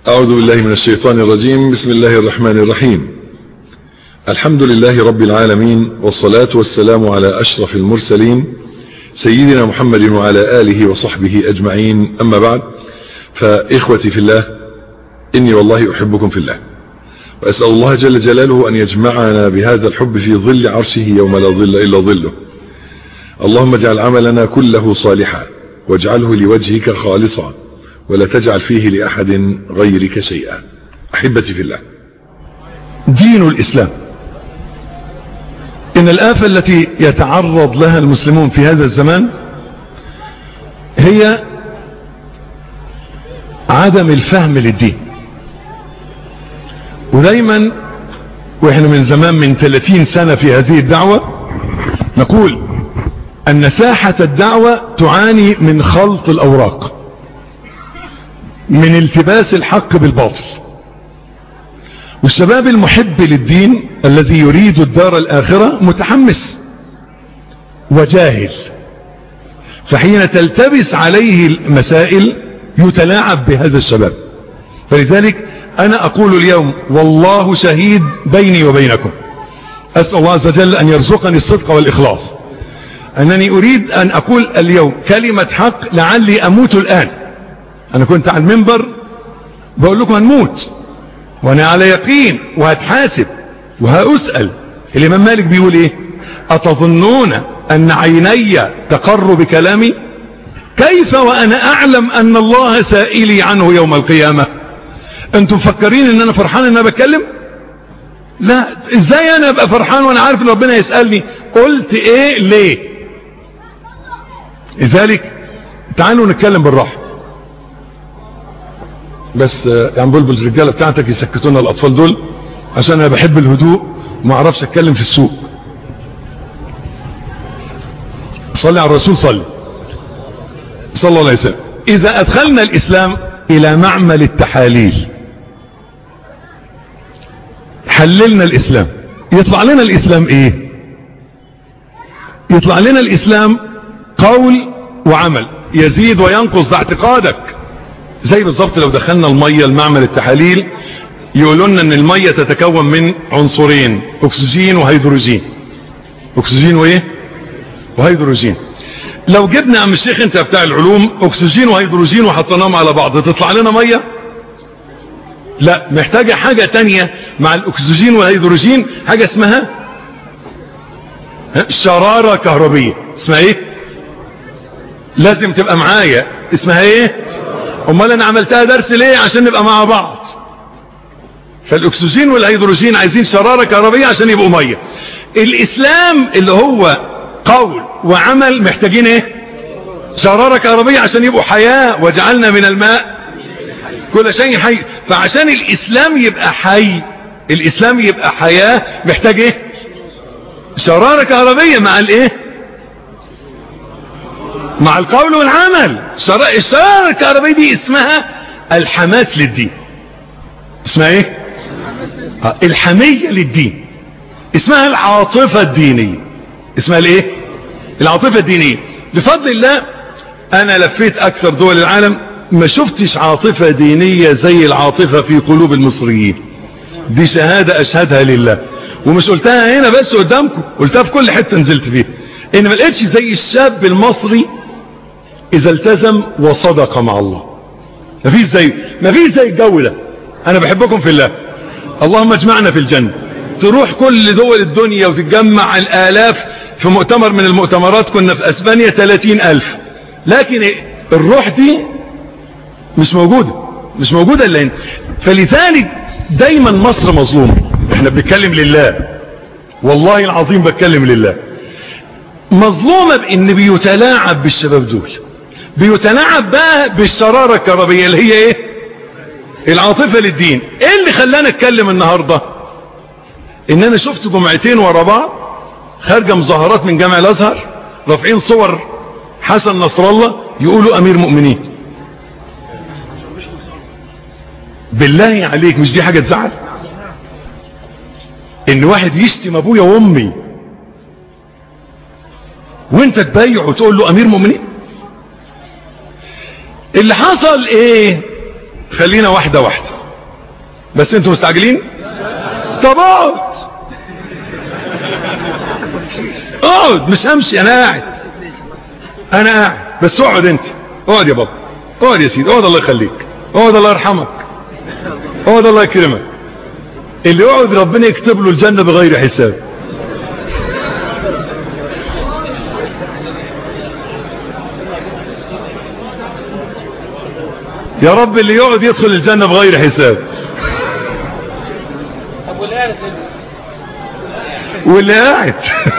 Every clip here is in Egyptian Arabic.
أعوذ بالله من الشيطان الرجيم بسم الله الرحمن الرحيم الحمد لله رب العالمين والصلاة والسلام على أشرف المرسلين سيدنا محمد وعلى آله وصحبه أجمعين أما بعد فإخوتي في الله إني والله أحبكم في الله وأسأل الله جل جلاله أن يجمعنا بهذا الحب في ظل عرشه يوم لا ظل إلا ظله اللهم اجعل عملنا كله صالحا واجعله لوجهك خالصا ولا تجعل فيه لأحد غيرك شيئا أحبتي في الله دين الإسلام إن الآفة التي يتعرض لها المسلمون في هذا الزمان هي عدم الفهم للدين ودايما واحنا من زمان من 30 سنة في هذه الدعوة نقول أن ساحة الدعوة تعاني من خلط الأوراق من التباس الحق بالباطل والشباب المحب للدين الذي يريد الدار الآخرة متحمس وجاهل فحين تلتبس عليه المسائل يتلاعب بهذا الشباب فلذلك أنا أقول اليوم والله شهيد بيني وبينكم أسأل الله عز وجل أن يرزقني الصدق والإخلاص أنني أريد أن أقول اليوم كلمة حق لعلي أموت الآن أنا كنت على المنبر بقول لكم هنموت وأنا على يقين وهتحاسب وهأسأل الإمام مالك بيقول إيه أتظنون أن عيني تقر بكلامي كيف وأنا أعلم أن الله سائلي عنه يوم القيامة أنتم مفكرين أن أنا فرحان أن أنا بتكلم لا إزاي أنا أبقى فرحان وأنا عارف أن ربنا يسألني قلت إيه ليه لذلك تعالوا نتكلم بالراحة بس يا عم بلبل الرجاله بتاعتك يسكتونا الاطفال دول عشان انا بحب الهدوء وما اعرفش اتكلم في السوق صلي على الرسول صلي صلى الله عليه وسلم اذا ادخلنا الاسلام الى معمل التحاليل حللنا الاسلام يطلع لنا الاسلام ايه يطلع لنا الاسلام قول وعمل يزيد وينقص ده اعتقادك زي بالظبط لو دخلنا المية المعمل التحاليل يقولوا لنا ان المية تتكون من عنصرين اكسجين وهيدروجين اكسجين وايه وهيدروجين لو جبنا عم الشيخ انت بتاع العلوم اكسجين وهيدروجين وحطيناهم على بعض تطلع لنا مية لا محتاجة حاجة تانية مع الاكسجين والهيدروجين حاجة اسمها شرارة كهربية اسمها ايه لازم تبقى معايا اسمها ايه امال انا عملتها درس ليه عشان نبقى مع بعض فالاكسجين والهيدروجين عايزين شرارة كهربية عشان يبقوا مية الاسلام اللي هو قول وعمل محتاجين ايه شرارة كهربية عشان يبقوا حياة وجعلنا من الماء كل شيء حي فعشان الاسلام يبقى حي الاسلام يبقى حياة محتاج ايه شرارة كهربية مع الايه مع القول والعمل الشرارة الكهربائية دي اسمها الحماس للدين اسمها ايه الحمية للدين اسمها العاطفة الدينية اسمها الايه العاطفة الدينية بفضل الله انا لفيت اكثر دول العالم ما شفتش عاطفة دينية زي العاطفة في قلوب المصريين دي شهادة اشهدها لله ومش قلتها هنا بس قدامكم قلتها في كل حتة نزلت فيها ان ما لقيتش زي الشاب المصري اذا التزم وصدق مع الله ما فيش زي ما فيش زي الجو ده انا بحبكم في الله اللهم اجمعنا في الجنة تروح كل دول الدنيا وتتجمع الالاف في مؤتمر من المؤتمرات كنا في اسبانيا 30 الف لكن الروح دي مش موجودة مش موجودة الا هنا فلذلك دايما مصر مظلومة احنا بنتكلم لله والله العظيم بتكلم لله مظلومة بان بيتلاعب بالشباب دول بيتلاعب بقى بالشرارة الكهربية اللي هي ايه العاطفة للدين ايه اللي خلانا اتكلم النهاردة ان انا شفت جمعتين ورا بعض خارجة مظاهرات من جامع الازهر رافعين صور حسن نصر الله يقولوا امير مؤمنين بالله عليك مش دي حاجة تزعل ان واحد يشتم ابويا وامي وانت تبايع وتقول له امير مؤمنين اللي حصل ايه خلينا واحدة واحدة بس انتوا مستعجلين طب اقعد اقعد مش همشي انا قاعد انا قاعد بس اقعد انت اقعد يا بابا اقعد يا سيدي اقعد الله يخليك اقعد الله يرحمك اقعد الله يكرمك اللي يقعد ربنا يكتب له الجنة بغير حساب يا رب اللي يقعد يدخل الجنة بغير حساب واللي قاعد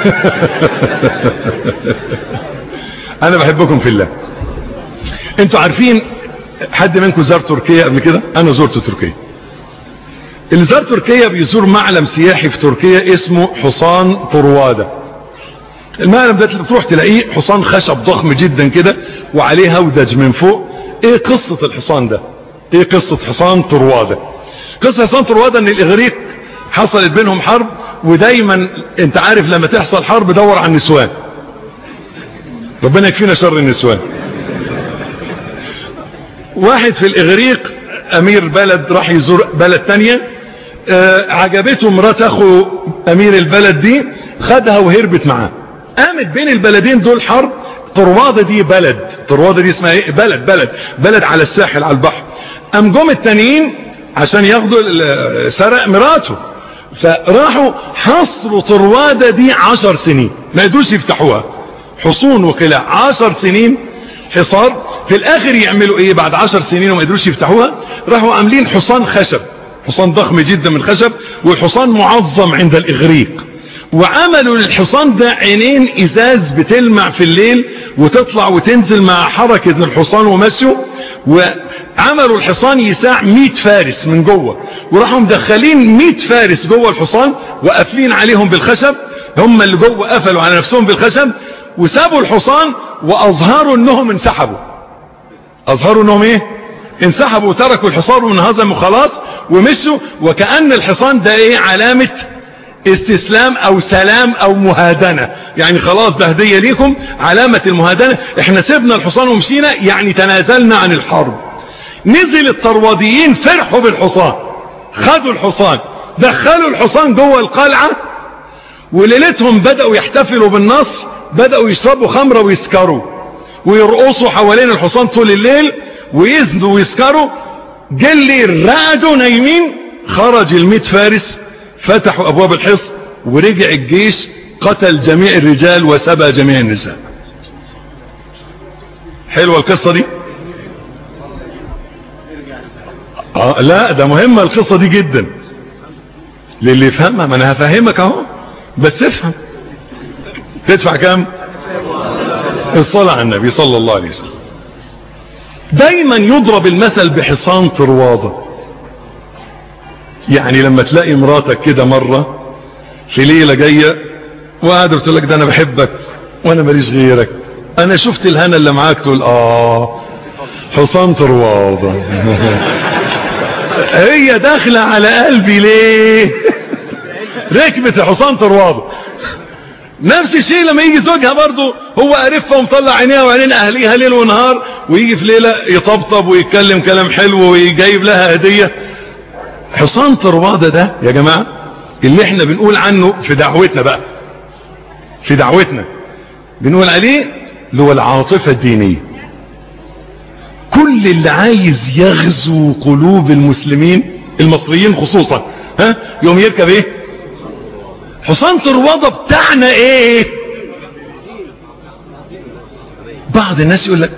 انا بحبكم في الله انتوا عارفين حد منكم زار تركيا قبل كده انا زرت تركيا اللي زار تركيا بيزور معلم سياحي في تركيا اسمه حصان طروادة المعلم ده تروح تلاقيه حصان خشب ضخم جدا كده وعليه هودج من فوق ايه قصة الحصان ده ايه قصة حصان طروادة قصة حصان طروادة ان الاغريق حصلت بينهم حرب ودايما انت عارف لما تحصل حرب دور على النسوان ربنا يكفينا شر النسوان واحد في الاغريق امير بلد راح يزور بلد تانية آه عجبته مرات اخو امير البلد دي خدها وهربت معاه قامت بين البلدين دول حرب طروادة دي بلد طروادة دي اسمها ايه بلد بلد بلد على الساحل على البحر قام جم التانيين عشان ياخدوا سرق مراته فراحوا حصروا طروادة دي عشر سنين ما يدوش يفتحوها حصون وقلاع عشر سنين حصار في الاخر يعملوا ايه بعد عشر سنين وما يقدروش يفتحوها راحوا عاملين حصان خشب حصان ضخم جدا من خشب والحصان معظم عند الاغريق وعملوا للحصان ده عينين ازاز بتلمع في الليل وتطلع وتنزل مع حركة الحصان ومشيه وعملوا الحصان يساع 100 فارس من جوه وراحوا مدخلين 100 فارس جوه الحصان وقافلين عليهم بالخشب هم اللي جوه قفلوا على نفسهم بالخشب وسابوا الحصان واظهروا انهم انسحبوا اظهروا انهم ايه انسحبوا وتركوا الحصان وانهزموا خلاص ومشوا وكأن الحصان ده ايه علامة استسلام او سلام او مهادنة يعني خلاص ده هدية ليكم علامة المهادنة احنا سيبنا الحصان ومشينا يعني تنازلنا عن الحرب نزل الطرواديين فرحوا بالحصان خدوا الحصان دخلوا الحصان جوه القلعة وليلتهم بدأوا يحتفلوا بالنصر بدأوا يشربوا خمرة ويسكروا ويرقصوا حوالين الحصان طول الليل ويزنوا ويسكروا جلي رقدوا نايمين خرج الميت فارس فتحوا أبواب الحصن ورجع الجيش قتل جميع الرجال وسبى جميع النساء حلوة القصة دي آه لا ده مهمة القصة دي جدا للي يفهمها ما انا هفهمك اهو بس افهم تدفع كام الصلاة على النبي صلى الله عليه وسلم دايما يضرب المثل بحصان طروادة يعني لما تلاقي مراتك كده مرة في ليلة جاية وقاعدة بتقول لك ده انا بحبك وانا ماليش غيرك انا شفت الهنا اللي معاك تقول اه حصان طروادة هي داخلة على قلبي ليه ركبت الحصان طروادة نفس الشيء لما يجي زوجها برضه هو قرفها ومطلع عينيها وعينين اهليها ليل ونهار ويجي في ليله يطبطب ويتكلم كلام حلو ويجايب لها هديه حصان طروادة ده يا جماعه اللي احنا بنقول عنه في دعوتنا بقى في دعوتنا بنقول عليه اللي هو العاطفه الدينيه كل اللي عايز يغزو قلوب المسلمين المصريين خصوصا ها يوم يركب ايه حصان طروادة بتاعنا ايه بعض الناس يقول لك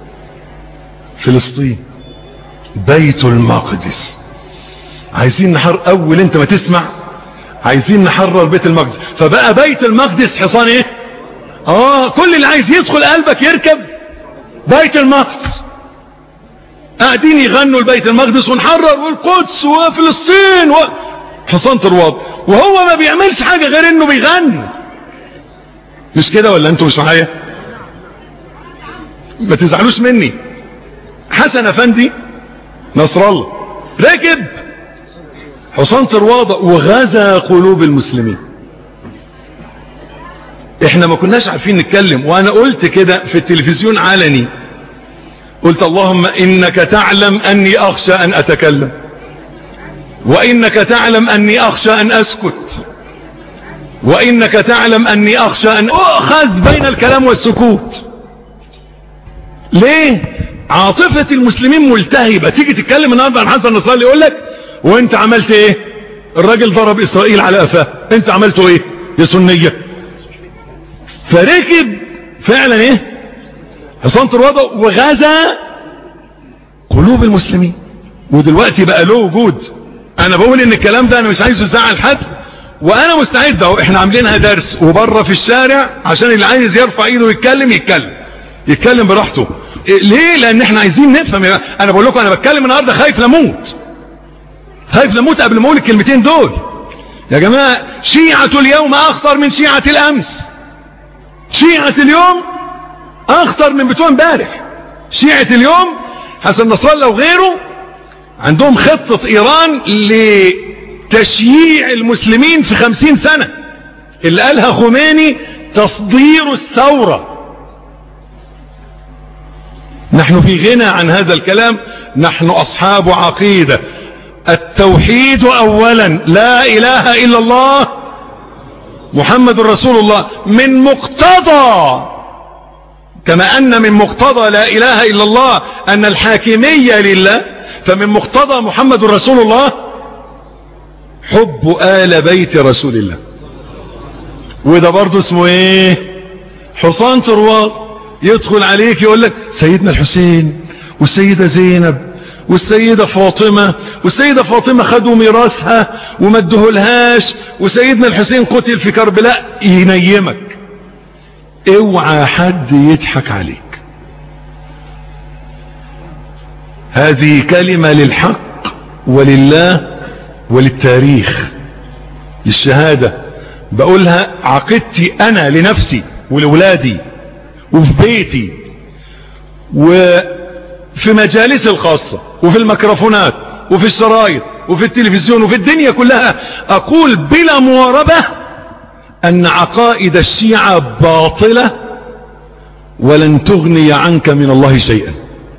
فلسطين بيت المقدس عايزين نحر اول انت ما تسمع عايزين نحرر بيت المقدس فبقى بيت المقدس حصان ايه اه كل اللي عايز يدخل قلبك يركب بيت المقدس قاعدين يغنوا البيت المقدس ونحرر والقدس وفلسطين و... حصان طرواد وهو ما بيعملش حاجة غير انه بيغني مش كده ولا انتوا مش معايا ما تزعلوش مني حسن افندي نصر الله ركب حصان طروادة وغزا قلوب المسلمين احنا ما كناش عارفين نتكلم وانا قلت كده في التلفزيون علني قلت اللهم انك تعلم اني اخشى ان اتكلم وإنك تعلم أني أخشى أن أسكت وإنك تعلم أني أخشى أن أخذ بين الكلام والسكوت ليه عاطفة المسلمين ملتهبة تيجي تتكلم النهارده عن حسن نصر يقول لك وانت عملت ايه الراجل ضرب اسرائيل على قفاه انت عملته ايه يا سنية فركب فعلا ايه حصان الوضع وغزا قلوب المسلمين ودلوقتي بقى له وجود انا بقول ان الكلام ده انا مش عايزه يزعل حد وانا مستعد اهو احنا عاملينها درس وبره في الشارع عشان اللي عايز يرفع ايده ويتكلم يتكلم يتكلم براحته إيه ليه لان احنا عايزين نفهم يا انا بقول لكم انا بتكلم النهارده خايف لموت خايف لموت قبل ما اقول الكلمتين دول يا جماعه شيعه اليوم اخطر من شيعه الامس شيعه اليوم اخطر من بتوع امبارح شيعه اليوم حسن نصر الله وغيره عندهم خطه ايران لتشييع المسلمين في خمسين سنه اللي قالها خميني تصدير الثوره نحن في غنى عن هذا الكلام نحن أصحاب عقيدة التوحيد أولا لا إله إلا الله محمد رسول الله من مقتضى كما أن من مقتضى لا إله إلا الله أن الحاكمية لله فمن مقتضى محمد رسول الله حب آل بيت رسول الله وده برضه اسمه ايه حصان ترواز يدخل عليك يقول لك سيدنا الحسين والسيدة زينب والسيدة فاطمة والسيدة فاطمة خدوا ميراثها وما ادهولهاش وسيدنا الحسين قتل في كربلاء ينيمك اوعى حد يضحك عليك هذه كلمة للحق ولله وللتاريخ للشهادة بقولها عقيدتي أنا لنفسي ولولادي وفي بيتي وفي مجالس الخاصة وفي الميكروفونات وفي الشرايط وفي التلفزيون وفي الدنيا كلها أقول بلا مواربة أن عقائد الشيعة باطلة ولن تغني عنك من الله شيئا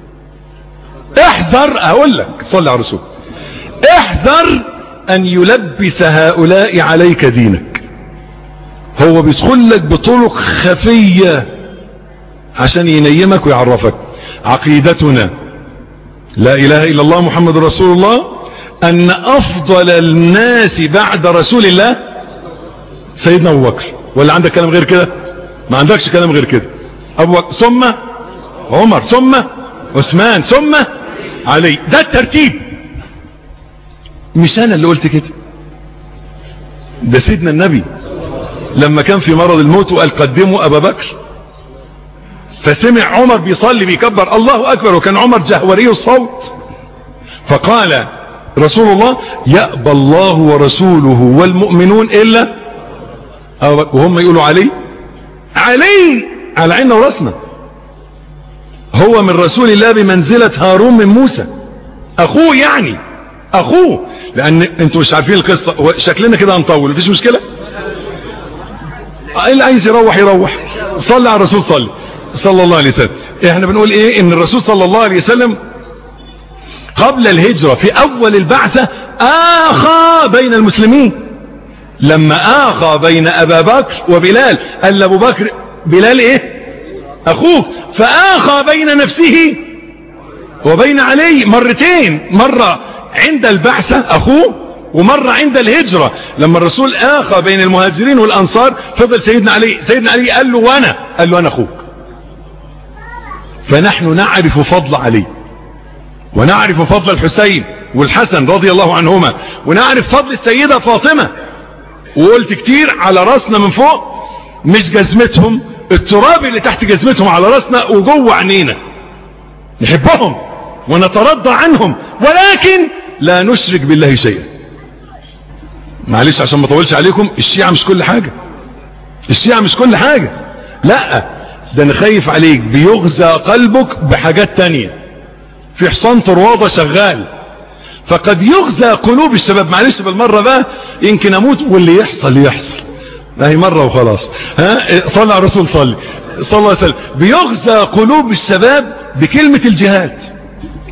احذر أقول لك صلى على الرسول احذر أن يلبس هؤلاء عليك دينك هو بيدخل لك بطرق خفيه عشان ينيمك ويعرفك عقيدتنا لا إله إلا الله محمد رسول الله أن أفضل الناس بعد رسول الله سيدنا أبو بكر ولا عندك كلام غير كده ما عندكش كلام غير كده أبو بكر ثم عمر ثم عثمان ثم علي ده الترتيب مش أنا اللي قلت كده ده سيدنا النبي لما كان في مرض الموت وقال قدموا أبا بكر فسمع عمر بيصلي بيكبر الله أكبر وكان عمر جهوري الصوت فقال رسول الله يأبى الله ورسوله والمؤمنون إلا وهم يقولوا علي علي على عيننا وراسنا هو من رسول الله بمنزلة هارون من موسى أخوه يعني أخوه لأن أنتوا مش عارفين القصة شكلنا كده هنطول مفيش مشكلة اللي عايز يروح يروح صلي على الرسول صلي صلى الله عليه وسلم احنا بنقول ايه ان الرسول صلى الله عليه وسلم قبل الهجرة في اول البعثة اخى بين المسلمين لما اخى بين ابا بكر وبلال قال ابو بكر بلال ايه اخوه فاخى بين نفسه وبين علي مرتين مرة عند البعثة اخوه ومرة عند الهجرة لما الرسول اخى بين المهاجرين والانصار فضل سيدنا علي سيدنا علي قال له وانا قال له انا اخوك فنحن نعرف فضل علي ونعرف فضل الحسين والحسن رضي الله عنهما ونعرف فضل السيدة فاطمة وقلت كتير على راسنا من فوق مش جزمتهم التراب اللي تحت جزمتهم على راسنا وجوه عينينا نحبهم ونترضى عنهم ولكن لا نشرك بالله شيئا معلش عشان ما اطولش عليكم الشيعة مش كل حاجة الشيعة مش كل حاجة لا ده انا خايف عليك بيغزى قلبك بحاجات تانية في حصان طروادة شغال فقد يغزى قلوب الشباب معلش بالمرة بقى يمكن اموت واللي يحصل يحصل ما هي مرة وخلاص ها صلى على الرسول صلي صلى الله عليه وسلم بيغزى قلوب الشباب بكلمة الجهاد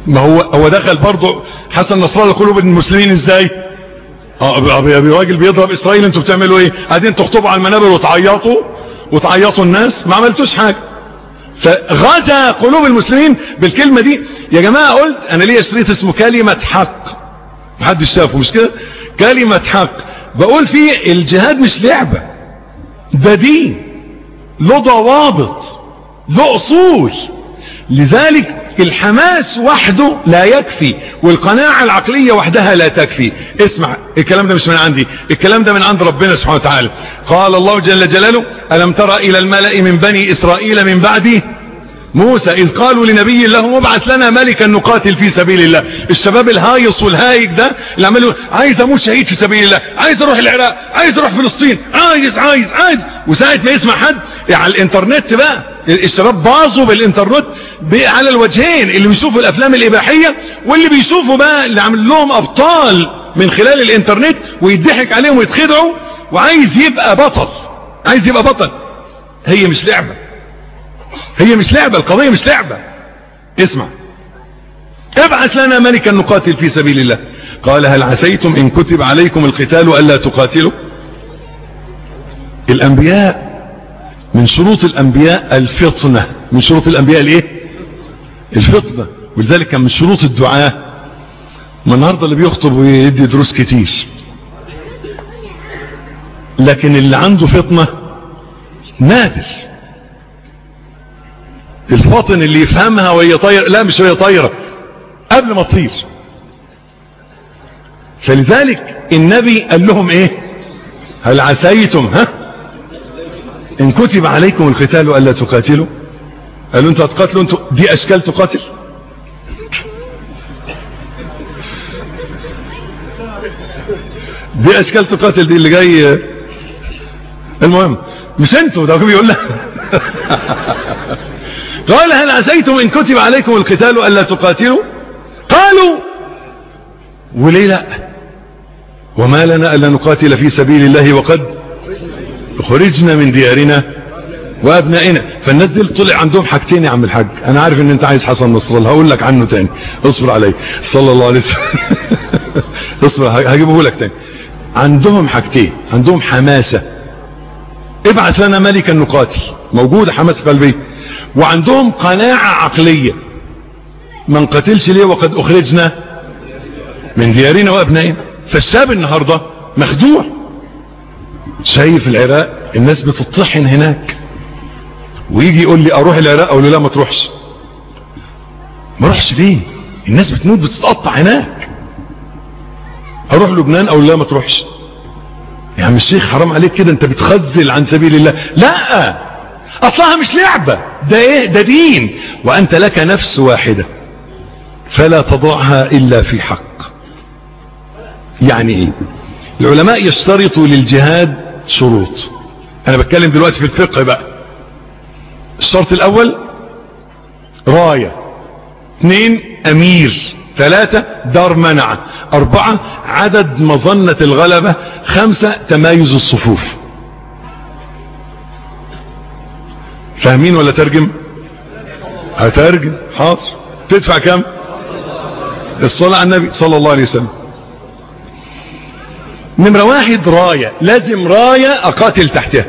ما هو هو دخل برضه حسن نصر الله قلوب المسلمين ازاي اه راجل بيضرب اسرائيل انتوا بتعملوا ايه قاعدين تخطبوا على المنابر وتعيطوا وتعيطوا الناس ما عملتوش حاجه فغزا قلوب المسلمين بالكلمه دي يا جماعه قلت انا ليا شريط اسمه كلمه حق محدش شافه مش كده كلمه حق بقول فيه الجهاد مش لعبه ده دين له ضوابط له اصول لذلك الحماس وحده لا يكفي والقناعة العقلية وحدها لا تكفي اسمع الكلام ده مش من عندي الكلام ده من عند ربنا سبحانه وتعالى قال الله جل جلاله ألم ترى إلى الملأ من بني إسرائيل من بعد موسى إذ قالوا لنبي لهم ابعث لنا ملكا نقاتل في سبيل الله الشباب الهايص والهايج ده اللي عملوا عايز اموت شهيد في سبيل الله عايز اروح العراق عايز اروح فلسطين عايز عايز عايز وساعة ما يسمع حد على الانترنت بقى الشباب باظوا بالانترنت على الوجهين اللي بيشوفوا الافلام الاباحية واللي بيشوفوا بقى اللي عامل لهم ابطال من خلال الانترنت ويضحك عليهم ويتخدعوا وعايز يبقى بطل عايز يبقى بطل هي مش لعبة هي مش لعبة القضية مش لعبة اسمع ابعث لنا ملكا نقاتل في سبيل الله قال هل عسيتم ان كتب عليكم القتال الا تقاتلوا الانبياء من شروط الانبياء الفطنة من شروط الانبياء الايه الفطنة ولذلك كان من شروط الدعاء ما النهاردة اللي بيخطب ويدي دروس كتير لكن اللي عنده فطنة نادر الفاطن اللي يفهمها وهي طايرة لا مش وهي طايرة قبل ما تطير فلذلك النبي قال لهم ايه هل عسيتم ها ان كتب عليكم القتال الا تقاتلوا قالوا انتوا هتقاتلوا انتوا دي اشكال تقاتل دي اشكال تقاتل دي اللي جاي المهم مش انتوا ده بيقول لك قال هل عسيتم ان كتب عليكم القتال الا تقاتلوا قالوا وليه لا وما لنا الا نقاتل في سبيل الله وقد خرجنا من ديارنا وابنائنا فالناس دي طلع عندهم حاجتين يا عم الحاج انا عارف ان انت عايز حسن نصر الله هقول لك عنه تاني اصبر علي صلى الله عليه وسلم اصبر هجيبه لك تاني عندهم حاجتين عندهم حماسه ابعث لنا ملكا نقاتل موجوده حماسه قلبيه وعندهم قناعة عقلية ما نقتلش ليه وقد اخرجنا من ديارنا وابنائنا فالشاب النهاردة مخدوع شايف العراق الناس بتطحن هناك ويجي يقول لي اروح العراق اقول له لا ما تروحش ما اروحش ليه الناس بتموت بتتقطع هناك اروح لبنان اقول لا ما تروحش يا عم الشيخ حرام عليك كده انت بتخذل عن سبيل الله لا اصلها مش لعبة ده ايه ده دين وانت لك نفس واحدة فلا تضعها الا في حق يعني ايه العلماء يشترطوا للجهاد شروط انا بتكلم دلوقتي في الفقه بقى الشرط الاول راية اثنين امير ثلاثة دار منع اربعة عدد مظنة الغلبة خمسة تمايز الصفوف فاهمين ولا ترجم هترجم حاضر تدفع كم الصلاة على النبي صلى الله عليه وسلم نمرة واحد راية لازم راية اقاتل تحتها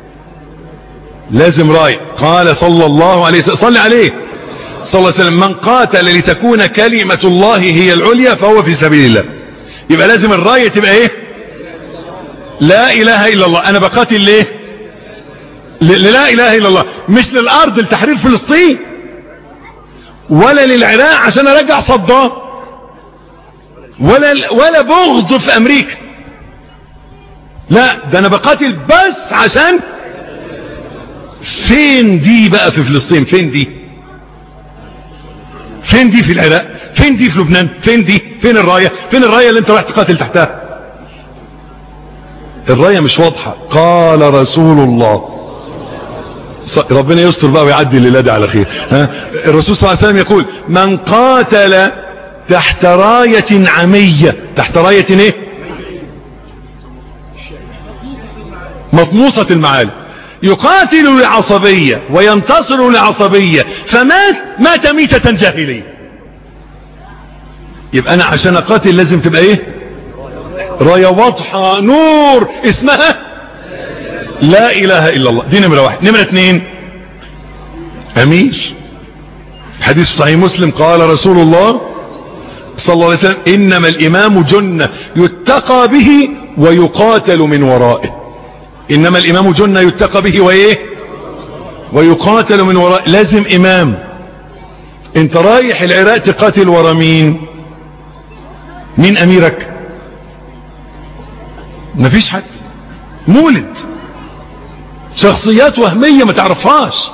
لازم راية قال صلى الله عليه وسلم صلى عليه صلى الله عليه وسلم من قاتل لتكون كلمة الله هي العليا فهو في سبيل الله يبقى لازم الراية تبقى ايه لا اله الا الله انا بقاتل ليه لا اله الا الله مش للارض لتحرير فلسطين ولا للعراق عشان ارجع صدام ولا ولا بغض في امريكا لا ده انا بقاتل بس عشان فين دي بقى في فلسطين فين دي فين دي في العراق فين دي في لبنان فين دي فين الراية فين الراية اللي انت رايح تقاتل تحتها الراية مش واضحة قال رسول الله ربنا يستر بقى ويعدي الليله دي على خير ها الرسول صلى الله عليه وسلم يقول من قاتل تحت راية عمية تحت راية ايه مطموسة المعالي يقاتل لعصبية وينتصر لعصبية فمات مات ميتة جاهلية يبقى انا عشان اقاتل لازم تبقى ايه راية واضحة نور اسمها لا اله الا الله دي نمرة واحد نمرة اتنين امير حديث صحيح مسلم قال رسول الله صلى الله عليه وسلم انما الامام جنة يتقى به ويقاتل من ورائه انما الامام جنة يتقى به وايه ويقاتل من ورائه لازم امام انت رايح العراق تقاتل ورا مين مين اميرك مفيش حد مولد شخصيات وهمية ما تعرفهاش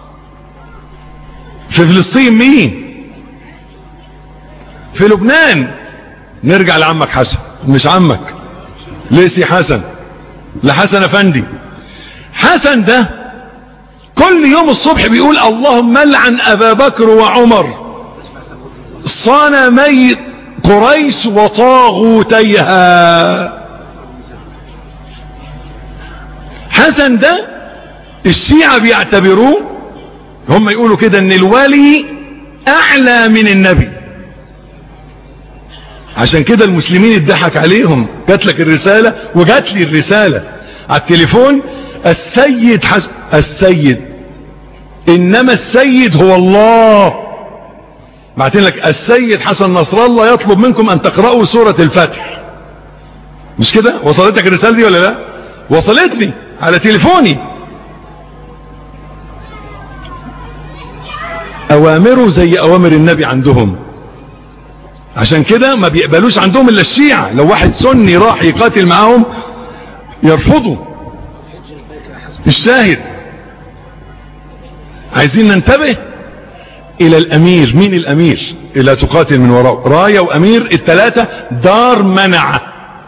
في فلسطين مين في لبنان نرجع لعمك حسن مش عمك ليسي حسن لحسن افندي حسن ده كل يوم الصبح بيقول اللهم لعن ابا بكر وعمر صنمي قريش وطاغوتيها حسن ده الشيعة بيعتبروه هم يقولوا كده ان الولي اعلى من النبي عشان كده المسلمين اتضحك عليهم جات لك الرسالة وجات لي الرسالة على التليفون السيد حسن السيد انما السيد هو الله بعتين لك السيد حسن نصر الله يطلب منكم ان تقرأوا سورة الفتح مش كده وصلتك الرسالة دي ولا لا وصلتني على تليفوني اوامره زي اوامر النبي عندهم عشان كده ما بيقبلوش عندهم الا الشيعة لو واحد سني راح يقاتل معاهم يرفضوا الشاهد عايزين ننتبه الى الامير مين الامير الى تقاتل من وراءه راية وامير الثلاثة دار منعه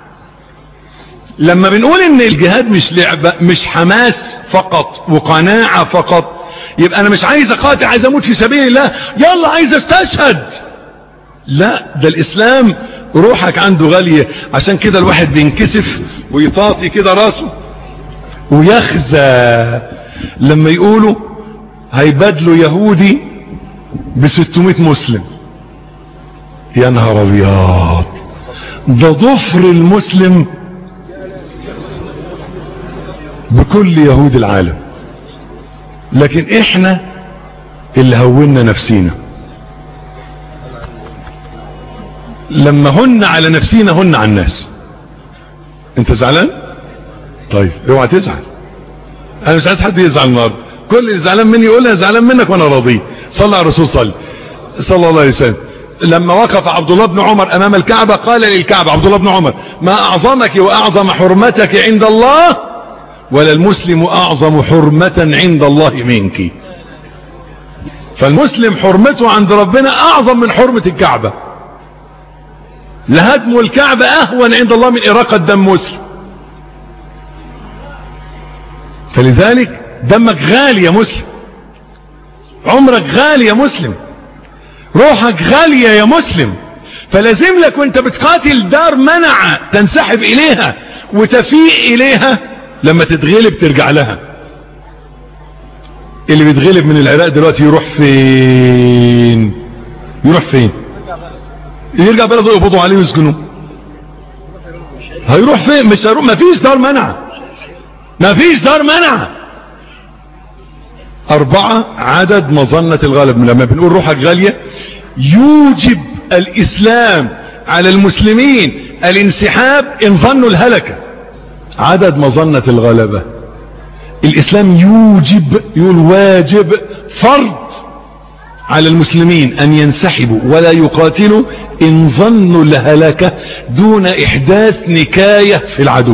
لما بنقول ان الجهاد مش لعبة مش حماس فقط وقناعة فقط يبقى انا مش عايز اقاتل عايز اموت في سبيل الله يلا عايز استشهد لا ده الاسلام روحك عنده غالية عشان كده الواحد بينكسف ويطاطي كده راسه ويخزى لما يقولوا هيبادلوا يهودي ب 600 مسلم يا نهار ابيض ده ضفر المسلم بكل يهود العالم لكن احنا اللي هونا نفسينا لما هن على نفسينا هن على الناس انت زعلان طيب اوعى تزعل انا مش عايز حد يزعل النهارده كل اللي زعلان مني يقولها زعلان منك وانا راضي صلى على الرسول صلى صلى الله عليه وسلم لما وقف عبد الله بن عمر امام الكعبه قال للكعبه عبد الله بن عمر ما اعظمك واعظم حرمتك عند الله ولا المسلم اعظم حرمه عند الله منك فالمسلم حرمته عند ربنا اعظم من حرمه الكعبه لهدم الكعبه اهون عند الله من اراقه دم مسلم فلذلك دمك غالي يا مسلم عمرك غالي يا مسلم روحك غالية يا مسلم فلازم لك وانت بتقاتل دار منع تنسحب اليها وتفيق اليها لما تتغلب ترجع لها اللي بيتغلب من العراق دلوقتي يروح فين يروح فين يرجع بلده يقبضوا عليه ويسجنوه هيروح فين مش هيروح مفيش دار منع مفيش دار منع أربعة عدد مظنة الغالب لما بنقول روحك غالية يوجب الإسلام على المسلمين الانسحاب إن ظنوا الهلكة عدد مظنة الغلبة الإسلام يوجب يقول واجب فرض على المسلمين أن ينسحبوا ولا يقاتلوا إن ظنوا الهلكة دون إحداث نكاية في العدو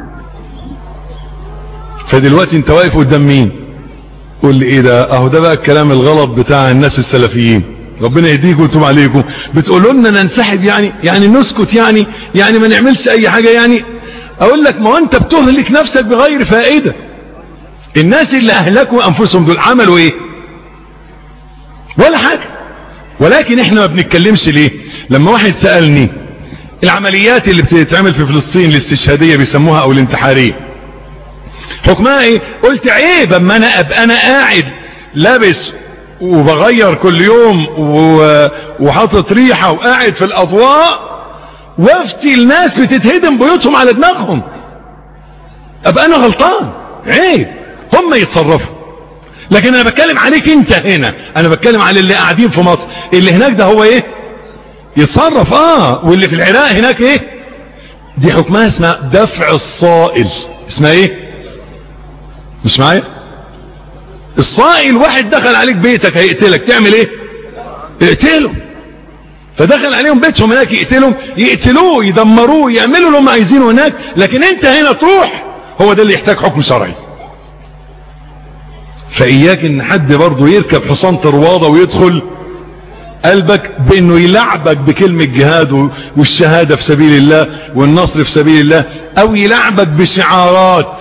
فدلوقتي انت واقف قدام مين قول لي ايه ده اهو ده بقى الكلام الغلط بتاع الناس السلفيين ربنا يهديكم ويتوب عليكم بتقولوا لنا ننسحب يعني يعني نسكت يعني يعني ما نعملش اي حاجه يعني اقول لك ما هو انت بتهلك نفسك بغير فائده الناس اللي اهلكوا انفسهم دول عملوا ايه ولا حاجه ولكن احنا ما بنتكلمش ليه لما واحد سالني العمليات اللي بتتعمل في فلسطين الاستشهاديه بيسموها او الانتحاريه حكمها ايه قلت عيب اما انا ابقى انا قاعد لابس وبغير كل يوم و- وحاطط ريحة وقاعد في الأضواء وافتي الناس بتتهدم بيوتهم على دماغهم أبقى أنا غلطان عيب هم يتصرفوا لكن أنا بتكلم عليك أنت هنا أنا بتكلم على اللي قاعدين في مصر اللي هناك ده هو إيه يتصرف آه واللي في العراق هناك إيه دي حكمها اسمها دفع الصائل اسمها إيه مش معايا الصائل واحد دخل عليك بيتك هيقتلك تعمل ايه اقتله فدخل عليهم بيتهم هناك يقتلهم يقتلوه يدمروه يعملوا اللي هم عايزينه هناك لكن انت هنا تروح هو ده اللي يحتاج حكم شرعي فإياك ان حد برضه يركب حصان طرواضة ويدخل قلبك بانه يلعبك بكلمة جهاد والشهادة في سبيل الله والنصر في سبيل الله او يلعبك بشعارات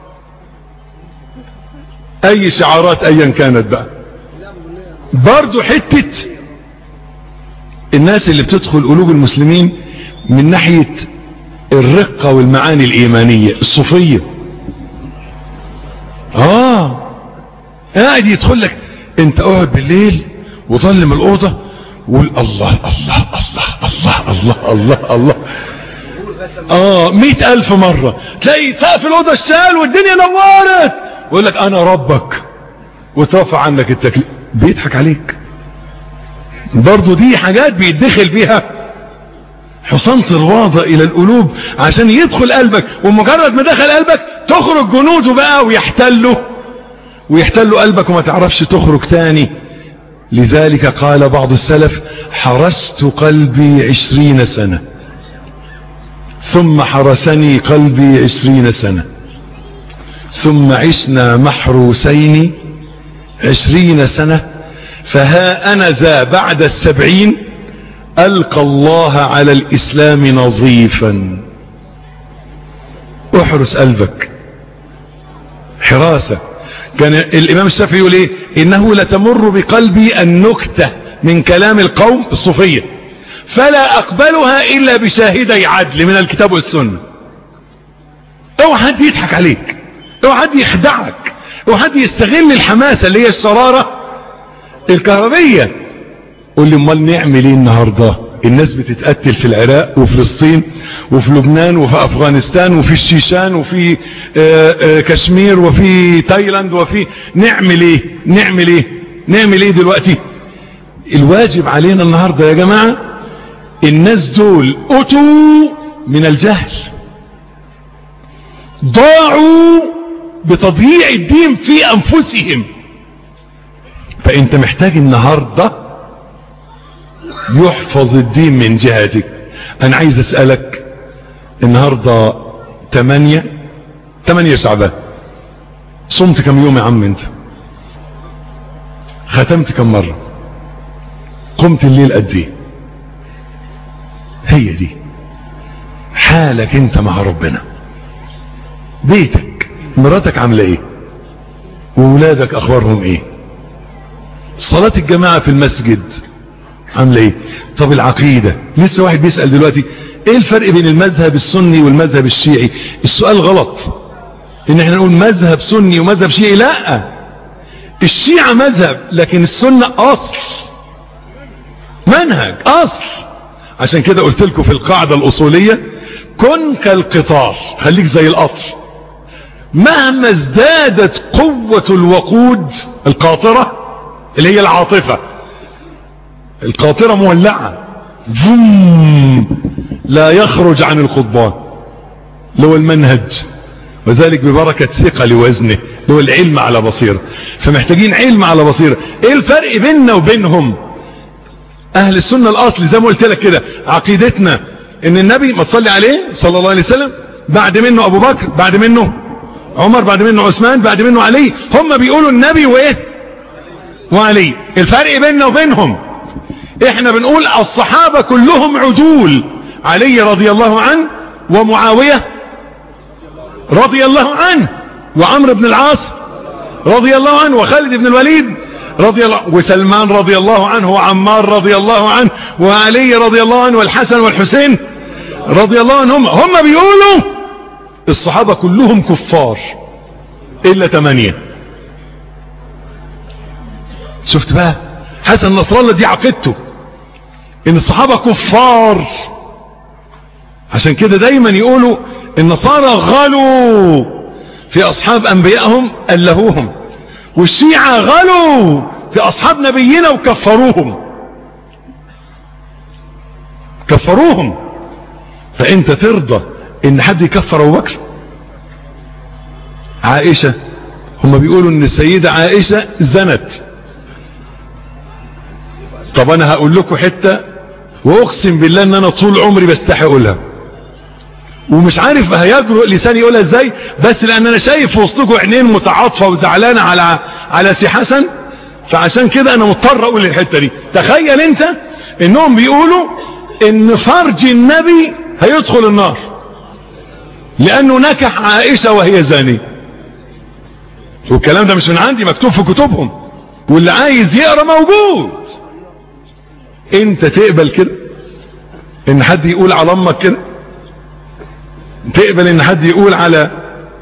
اي شعارات ايا كانت بقى برضو حتة الناس اللي بتدخل قلوب المسلمين من ناحية الرقة والمعاني الايمانية الصوفية اه قاعد يدخل لك انت اقعد بالليل وظلم الاوضة وقول الله الله الله الله الله الله الله اه مئة الف مرة تلاقي سقف الأوضة الشال والدنيا نورت ويقول لك انا ربك وترفع عنك التكليف بيضحك عليك برضو دي حاجات بيدخل بيها حصان طروادة الى القلوب عشان يدخل قلبك ومجرد ما دخل قلبك تخرج جنوده بقى ويحتلوا ويحتلوا قلبك وما تعرفش تخرج تاني لذلك قال بعض السلف حرست قلبي عشرين سنة ثم حرسني قلبي عشرين سنة ثم عشنا محروسين عشرين سنة فها أنا ذا بعد السبعين ألقى الله على الإسلام نظيفا احرس قلبك حراسة كان الإمام الشافعي يقول إيه إنه لتمر بقلبي النكتة من كلام القوم الصوفية فلا أقبلها إلا بشاهدي عدل من الكتاب والسنة اوعى حد يضحك عليك اوعى حد يخدعك اوعى حد يستغل الحماسة اللي هي الشرارة الكهربية قول لي امال نعمل ايه النهارده الناس بتتقتل في العراق وفلسطين وفي لبنان وفي افغانستان وفي الشيشان وفي آآ آآ كشمير وفي تايلاند وفي نعمل ايه نعمل ايه نعمل ايه دلوقتي الواجب علينا النهارده يا جماعه الناس دول اتوا من الجهل ضاعوا بتضييع الدين في انفسهم فانت محتاج النهارده يحفظ الدين من جهتك انا عايز اسألك النهاردة تمانية تمانية شعبان صمت كم يوم يا عم انت ختمت كم مرة قمت الليل قد ايه هي دي حالك انت مع ربنا بيتك مراتك عاملة ايه وولادك اخبارهم ايه صلاة الجماعة في المسجد عامله ايه طب العقيدة لسه واحد بيسأل دلوقتي ايه الفرق بين المذهب السني والمذهب الشيعي السؤال غلط ان احنا نقول مذهب سني ومذهب شيعي لا الشيعة مذهب لكن السنة اصل منهج اصل عشان كده قلت لكم في القاعدة الاصولية كن كالقطار خليك زي القطر مهما ازدادت قوة الوقود القاطرة اللي هي العاطفة القاطرة مولعة فم لا يخرج عن القضبان اللي هو المنهج وذلك ببركة ثقة لوزنه اللي هو العلم على بصيرة فمحتاجين علم على بصيرة ايه الفرق بيننا وبينهم اهل السنة الاصل زي ما قلت لك كده عقيدتنا ان النبي ما تصلي عليه صلى الله عليه وسلم بعد منه ابو بكر بعد منه عمر بعد منه عثمان بعد منه علي هم بيقولوا النبي وايه وعلي الفرق بيننا وبينهم احنا بنقول الصحابة كلهم عدول علي رضي الله عنه ومعاوية رضي الله عنه وعمرو بن العاص رضي الله عنه وخالد بن الوليد رضي الله وسلمان رضي الله عنه وعمار رضي الله عنه وعلي رضي الله عنه والحسن والحسين رضي الله عنهم هم بيقولوا الصحابة كلهم كفار إلا ثمانية شفت بقى حسن نصر الله دي عقيدته ان الصحابة كفار عشان كده دايما يقولوا النصارى غلوا في اصحاب انبيائهم الهوهم والشيعة غلوا في اصحاب نبينا وكفروهم كفروهم فانت ترضى ان حد يكفر ابو بكر عائشة هم بيقولوا ان السيدة عائشة زنت طب انا هقول لكم حتة واقسم بالله ان انا طول عمري بستحي اقولها ومش عارف هيجرؤ لساني يقولها ازاي بس لان انا شايف في وسطكم عينين متعاطفه وزعلانه على على سي حسن فعشان كده انا مضطر اقول الحته دي تخيل انت انهم بيقولوا ان فرج النبي هيدخل النار لانه نكح عائشه وهي زانيه والكلام ده مش من عندي مكتوب في كتبهم واللي عايز يقرا موجود انت تقبل كده ان حد يقول على امك كده تقبل ان حد يقول على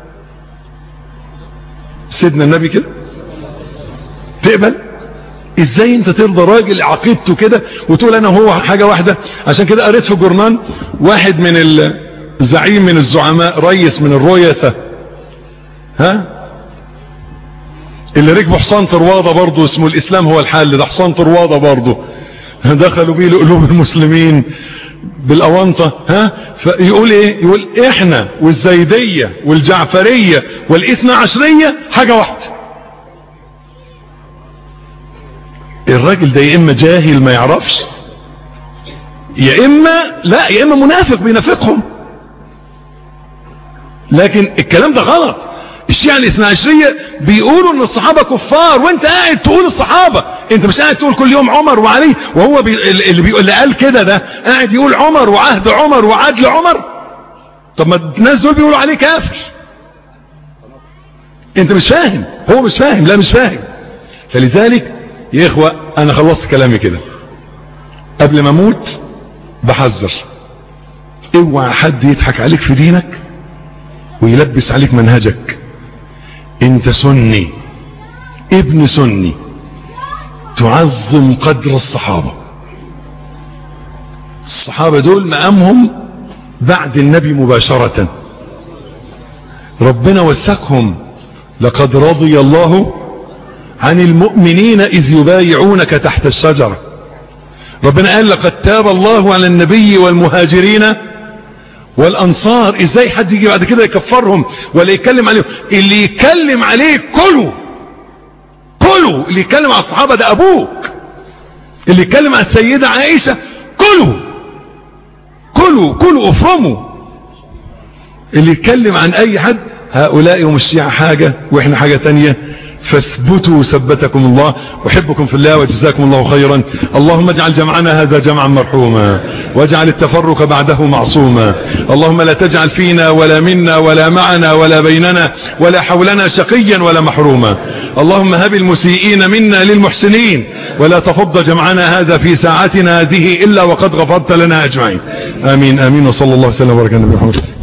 سيدنا النبي كده تقبل ازاي انت ترضى راجل عقيدته كده وتقول انا هو حاجة واحدة عشان كده قريت في جورنان واحد من الزعيم من الزعماء ريس من الرؤساء ها اللي ركبوا حصان طرواضة برضه اسمه الاسلام هو الحل ده حصان طرواضة برضه دخلوا بيه لقلوب المسلمين بالاونطه ها فيقول ايه يقول احنا والزيديه والجعفريه والاثنى عشريه حاجه واحده الراجل ده يا اما جاهل ما يعرفش يا اما لا يا اما منافق بينافقهم لكن الكلام ده غلط الشيعة الاثنى عشرية بيقولوا ان الصحابة كفار وانت قاعد تقول الصحابة انت مش قاعد تقول كل يوم عمر وعلي وهو بي اللي, بيقول اللي قال كده ده قاعد يقول عمر وعهد عمر وعدل عمر طب ما الناس دول بيقولوا عليه كافر انت مش فاهم هو مش فاهم لا مش فاهم فلذلك يا اخوة انا خلصت كلامي كده قبل ما اموت بحذر اوعى حد يضحك عليك في دينك ويلبس عليك منهجك انت سني ابن سني تعظم قدر الصحابة الصحابة دول مقامهم بعد النبي مباشرة ربنا وسكهم لقد رضي الله عن المؤمنين إذ يبايعونك تحت الشجرة ربنا قال لقد تاب الله على النبي والمهاجرين والأنصار إزاي حد يجي بعد كده يكفرهم ولا يتكلم عليهم اللي يتكلم عليه كله كله اللي يتكلم على الصحابة ده أبوك اللي يتكلم على السيدة عائشة كله كله كله افرموا اللي يتكلم عن أي حد هؤلاء هم الشيعة حاجة وإحنا حاجة تانية فاثبتوا ثبتكم الله أحبكم في الله وجزاكم الله خيرا اللهم اجعل جمعنا هذا جمعا مرحوما واجعل التفرق بعده معصوما اللهم لا تجعل فينا ولا منا ولا معنا ولا بيننا ولا حولنا شقيا ولا محروما اللهم هب المسيئين منا للمحسنين ولا تفض جمعنا هذا في ساعتنا هذه إلا وقد غفرت لنا أجمعين آمين آمين وصلى الله وسلم وبارك على نبينا محمد